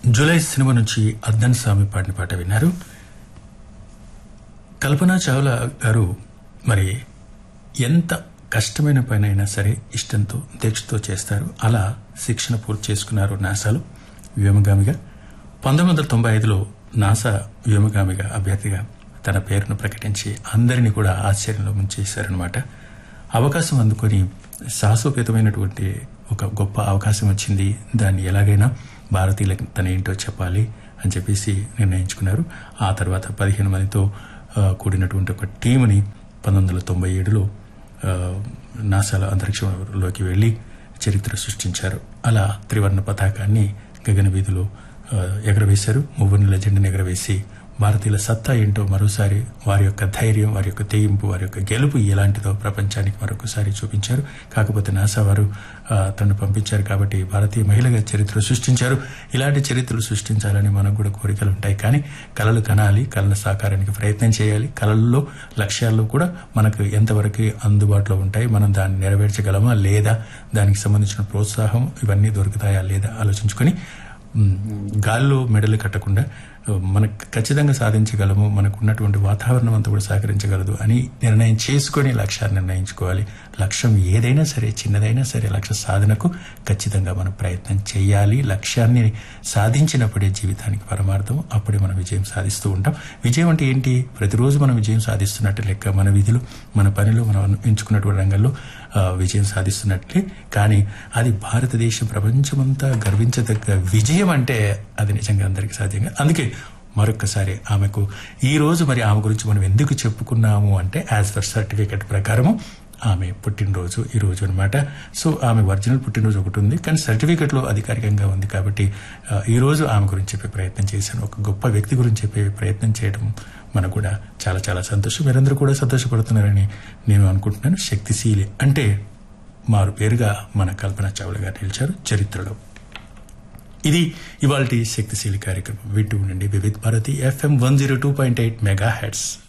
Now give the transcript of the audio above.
July cinema నుంచి అద్దన్ స్వామి పాడిన పాట విన్నారు కల్పనా చావ్లా గారు మరి ఎంత కష్టమైన పని అయినా సరే ఇష్టంతో దీక్షతో చేస్తారు అలా శిక్షణ పూర్తి చేసుకున్నారు నాసాలో వ్యోమగామిగా పంతొమ్మిది వందల తొంభై ఐదులో నాసా వ్యోమగామిగా అభ్యర్థిగా తన పేరును ప్రకటించి అందరినీ కూడా ఆశ్చర్యంలో ముంచేశారనమాట అవకాశం అందుకొని సాహసోపేతమైనటువంటి ఒక గొప్ప అవకాశం వచ్చింది దాన్ని ఎలాగైనా భారతీయులకు తన ఏంటో చెప్పాలి అని చెప్పేసి నిర్ణయించుకున్నారు ఆ తర్వాత పదిహేను మందితో ఆ, కూడినటువంటి ఒక టీముని పంతొమ్మిది వందల తొంభై ఏడులో ఆ, నాసాలో అంతరిక్షంలోకి వెళ్లి చరిత్ర సృష్టించారు అలా త్రివర్ణ పతాకాన్ని గగన వీధిలో ఆ, ఎగరవేశారు మువ్వన్నెల జెండాను ఎగరవేసి భారతీయుల సత్తా ఏంటో మరోసారి వారి యొక్క ధైర్యం వారి యొక్క తెయింపు వారి యొక్క గెలుపు ఎలాంటిదో ప్రపంచానికి మరొకసారి చూపించారు కాకపోతే నాసా వారు ఆ, తనను పంపించారు కాబట్టి భారతీయ మహిళగా చరిత్ర సృష్టించారు ఇలాంటి చరిత్రలు సృష్టించాలని మనకు కూడా కోరికలు ఉంటాయి కానీ కళలు కనాలి కళల సాకారానికి ప్రయత్నం చేయాలి కళల్లో లక్ష్యాల్లో కూడా మనకు ఎంతవరకు అందుబాటులో ఉంటాయి మనం దాన్ని నెరవేర్చగలమా లేదా దానికి సంబంధించిన ప్రోత్సాహం ఇవన్నీ దొరుకుతాయా లేదా ఆలోచించుకొని మ్, గాల్లో మెడలు కట్టకుండా మనకు ఖచ్చితంగా సాధించగలము మనకు ఉన్నటువంటి వాతావరణం అంతా కూడా సహకరించగలదు అని నిర్ణయం చేసుకొని లక్ష్యాన్ని నిర్ణయించుకోవాలి లక్ష్యం ఏదైనా సరే చిన్నదైనా సరే లక్ష్య సాధనకు ఖచ్చితంగా మనం ప్రయత్నం చేయాలి లక్ష్యాన్ని సాధించినప్పుడే జీవితానికి పరమార్థం అప్పుడే మనం విజయం సాధిస్తూ ఉంటాం విజయం అంటే ఏంటి ప్రతిరోజు మనం విజయం సాధిస్తున్నట్టు లెక్క మన విధులు మన పనిలో మనం ఎంచుకున్నటువంటి రంగంలో ఆ, విజయం సాధిస్తున్నట్లే కానీ అది భారతదేశం ప్రపంచమంతా గర్వించదగ్గ విజయం అంటే అది నిజంగా అందరికీ సాధ్యంగా అందుకే మరొక్కసారి ఆమెకు ఈ రోజు మరి ఆమె గురించి మనం ఎందుకు చెప్పుకున్నాము అంటే యాజ్ పర్ సర్టిఫికెట్ ప్రకారము ఆమె పుట్టినరోజు ఈ రోజు అనమాట సో ఆమె ఒరిజినల్ పుట్టినరోజు ఒకటి ఉంది కానీ సర్టిఫికెట్లో అధికారికంగా ఉంది కాబట్టి ఆ, ఈ రోజు ఆమె గురించి చెప్పే ప్రయత్నం చేశాను ఒక గొప్ప వ్యక్తి గురించి చెప్పే ప్రయత్నం చేయడం మనకు కూడా చాలా చాలా సంతోషం మీరందరూ కూడా సంతోషపడుతున్నారని నేను అనుకుంటున్నాను శక్తిశీలి అంటే మారు పేరుగా మన కల్పన చావ్లా గారు నిలిచారు చరిత్రలో ఇది ఇవాళ శక్తిశీలి కార్యక్రమం వింటూ ఉండండి Vividh Bharati FM one zero two point eight mega heads